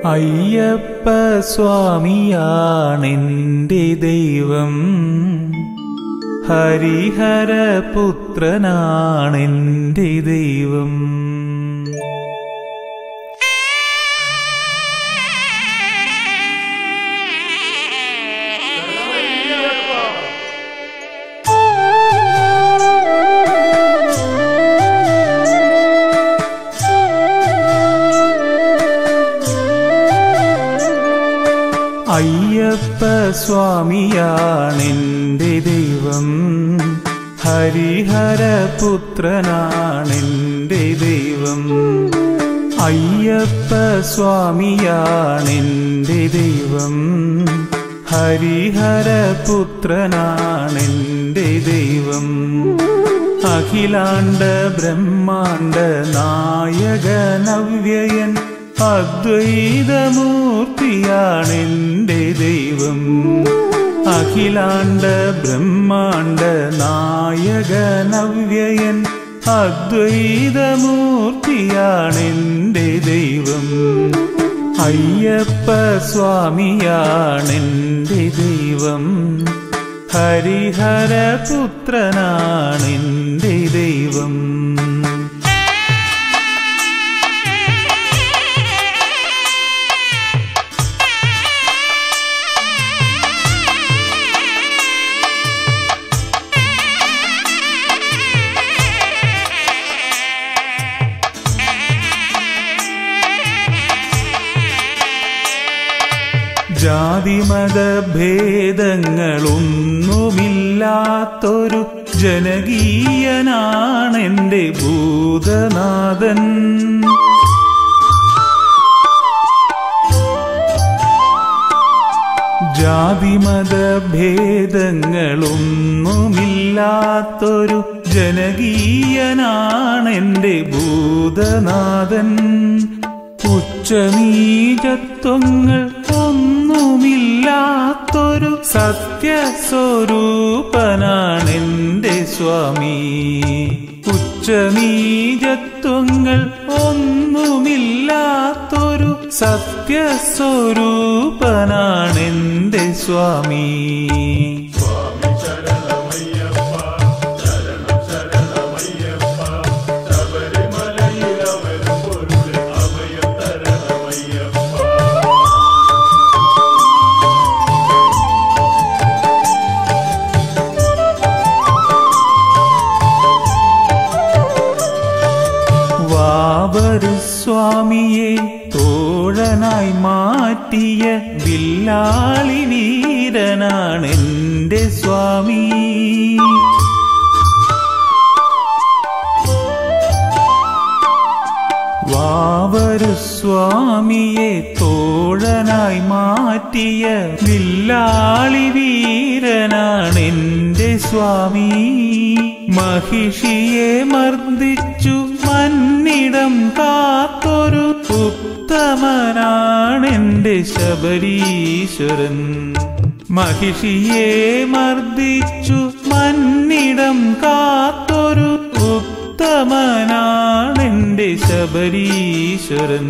അയ്യപ്പ സ്വാമിയാണെന്റെ ദൈവം ഹരിഹരപുത്രനാണെന്റെ ദൈവം അയ്യപ്പ സ്വാമിയാണെന്റെ ദൈവം ഹരിഹരപുത്രനാണെന്റെ ദൈവം അയ്യപ്പ സ്വാമിയാണെന്റെ ദൈവം ഹരിഹരപുത്രനാണെന്റെ ദൈവം അഖിലാണ്ട ബ്രഹ്മാണ്ട നായകനവ്യയൻ അദ്വൈതമൂർത്തിയാണെന്റെ ദൈവം അഖിലാണ്ട ബ്രഹ്മാണ്ട നായകനവ്യയൻ അദ്വൈതമൂർത്തിയാണെന്റെ ദൈവം അയ്യപ്പ സ്വാമിയാണെന്റെ ദൈവം ഹരിഹരപുത്രനാണെന്റെ ദൈവം ജാതിമത ഭേദങ്ങളൊന്നുമില്ലാത്തൊരു ജനകീയനാണെന്റെ ഭൂതനാഥൻ ജാതിമത ഭേദങ്ങളൊന്നുമില്ലാത്തൊരു ജനകീയനാണെന്റെ ഭൂതനാഥൻ ഉച്ചനീചത്വങ്ങൾ ഒന്നുമില്ലാത്തൊരു സത്യസ്വരൂപനാണെന്റെ സ്വാമി ഉച്ചനീചത്വങ്ങൾ ഒന്നുമില്ലാത്തൊരു സത്യസ്വരൂപനാണെന്റെ സ്വാമി വാവരു സ്വാമിയെ തോഴനായി മാറ്റിയ വില്ലാളി വീരനാണെന്റെ സ്വാമി വാവരു സ്വാമിയെ തോഴനായി മാറ്റിയ വില്ലാളി വീരനാണെന്റെ സ്വാമി മഹിഷിയെ മർദ്ദിച്ചു മന്നിടം കാത്തൊരു ഉത്തമനാണെന്റെ ശബരീശ്വരൻ മഹിഷിയെ മർദ്ദിച്ചു മന്നിടം കാത്തൊരു ഉത്തമനാണെന്റെ ശബരീശ്വരൻ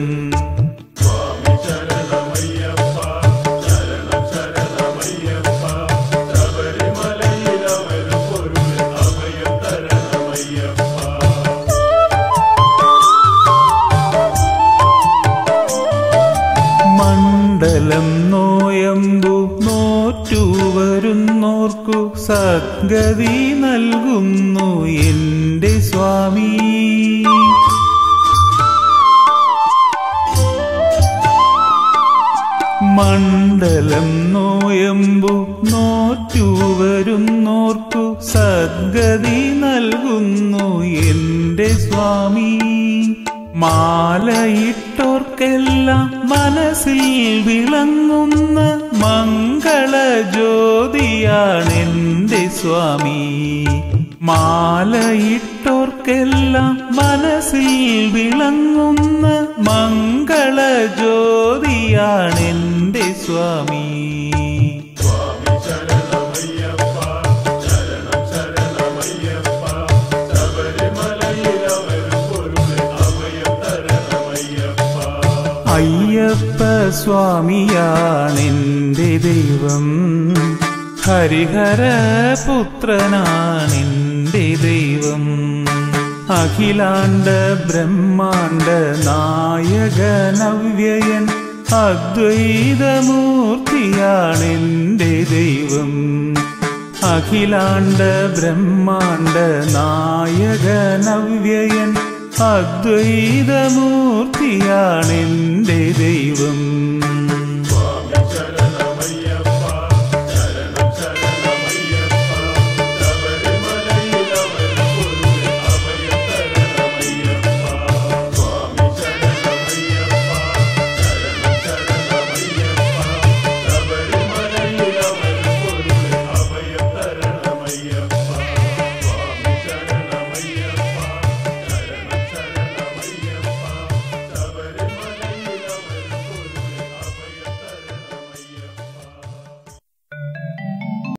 മണ്ഡലം നോയമ്പു നോറ്റു വരുന്നോർക്കു സദ്ഗതി നൽകുന്നു എന്റെ സ്വാമി മണ്ഡലം നോയമ്പു നോറ്റു വരുന്നോർക്കു സദ്ഗതി നൽകുന്നു എന്റെ സ്വാമി മാലയിട്ടോർക്കെല്ലാം മനസ്സിൽ വിളങ്ങുന്ന മംഗള ജ്യോതിയാണെന്റെ സ്വാമി മാലയിട്ടോർക്കെല്ലാം മനസ്സിൽ വിളങ്ങുന്ന മംഗള ജ്യോതിയാണെന്റെ സ്വാമി അയ്യപ്പ സ്വാമിയാണെന്റെ ദൈവം ഹരിഹര പുത്രനാണെന്റെ ദൈവം അഖിലാണ്ട ബ്രഹ്മാണ്ട നായകനവ്യയൻ അദ്വൈതമൂർത്തിയാണെന്റെ ദൈവം അഖിലാണ്ട ബ്രഹ്മാണ്ട നായകനവ്യയൻ അദ്വൈതമൂർത്തിയാണെന്റെ ദൈവം